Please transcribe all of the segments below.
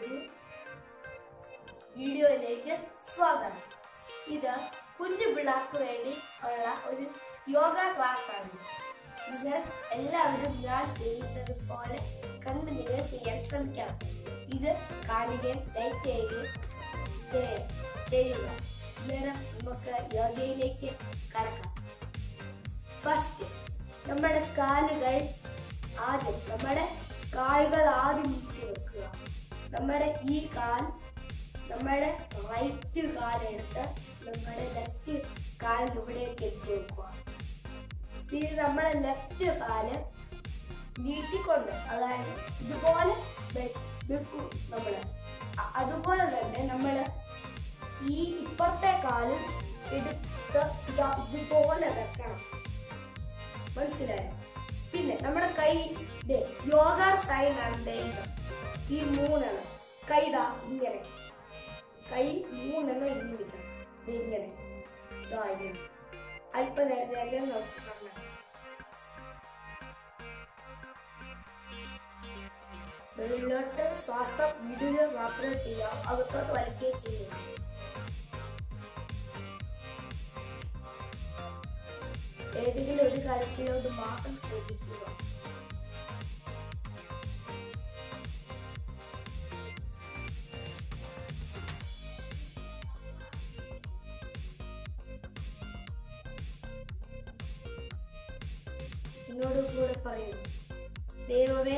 ഒരു വീഡിയോയിലേക്ക് സ്വാഗതം ഇത് കുഞ്ഞു പിള്ളേർക്ക് വേണ്ടി ഉള്ള ഒരു യോഗ ക്ലാസ് ആണ് നിങ്ങൾ എല്ലാവരും ഞാൻ ചെയ്യുന്നത് പോലെ കണ്ടിന്യൂ ചെയ്യാൻ ശ്രമിക്കണം ഇത് കാണുകയും ലൈക്ക് ചെയ്യുകയും ചെയ്യ- ചെയ്യുക അന്നേരം നമുക്ക് യോഗയിലേക്ക് കടക്കാം ഫസ്റ്റ് നമ്മുടെ കാലുകൾ ആദ്യം നമ്മുടെ കാലുകൾ ആദ്യം നീക്കി വെക്കുക നമ്മുടെ ഈ കാൽ നമ്മുടെ റൈറ്റ് കാലെടുത്ത് നമ്മുടെ ലെഫ്റ്റ് കാലിന് ഇവിടേക്ക് എത്തി വെക്കുക പിന്നെ നമ്മുടെ ലെഫ്റ്റ് കാല് നീട്ടിക്കൊണ്ട് അതായത് ഇതുപോലെ വെ- വെക്കും നമ്മള് അ- അതുപോലെ തന്നെ നമ്മള് ഈ ഇപ്പുറത്തെ കാലും എടുത്ത് ഇതാ ഇതുപോലെ വെക്കണം മനസ്സിലായോ പിന്നെ നമ്മുടെ കൈ ദേ, യോഗ സൈൻ ആണ് ദേ ഇത്. ഈ മൂന്നെണ്ണം കൈ ദാ ഇങ്ങനെ കൈ മൂന്നെണ്ണം ഇങ്ങനെ വെക്കണം ദേ ഇങ്ങനെ ദാ ഇങ്ങനെ അല്പനേരം നോക്കണം വെള്ളോട്ട് ശ്വാസം വിടുക മാത്രമേ ചെയ്യാവൂ അകത്തോട്ട് വലിക്കുകയും ചെയ്യും ഏതെങ്കിലും ഒരു കാര്യത്തിലോട്ട് മാത്രം ശ്രദ്ധിക്കുക എന്നോട് കൂടെ പറയൂ ദൈവമേ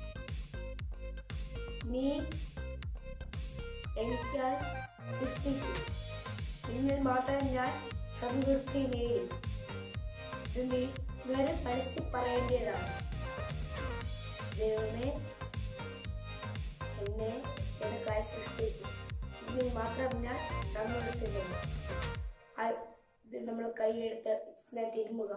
നീ എനിക്കായി സൃഷ്ടിച്ചു നിന്നിൽ മാത്രം ഞാൻ സംതൃപ്തി നേടി ഇത് നീ വേറെ പരസ്യം പറയേണ്ടതാണ് ദൈവമേ എന്നെ എനിക്കായി സൃഷ്ടിച്ചു ഇതിൽ മാത്രം ഞാൻ സംതൃപ്തി നേടി ആ, ഇത് നമ്മൾ കൈയെടുത്ത് ഇങ്ങനെ തിരുമുക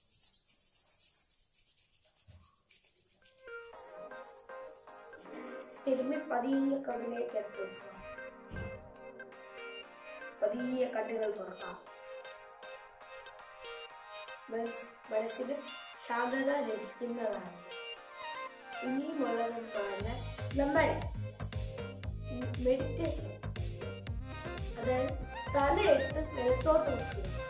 തിരുമ്മി പതിയെ കണ്ണിലേക്ക് എടുത്ത് വെക്കുക പതിയെ കണ്ണുകൾ തുറക്കാം മനസ്- മനസ്സിന് ശാന്തത ലഭിക്കുന്നതാണ് ഇനിയുമുള്ളതെന്ന് പറഞ്ഞാൽ നമ്മൾ മെഡിറ്റേഷൻ അതായത് തലയെടുത്ത് നിലത്തോട്ട് വെക്കുക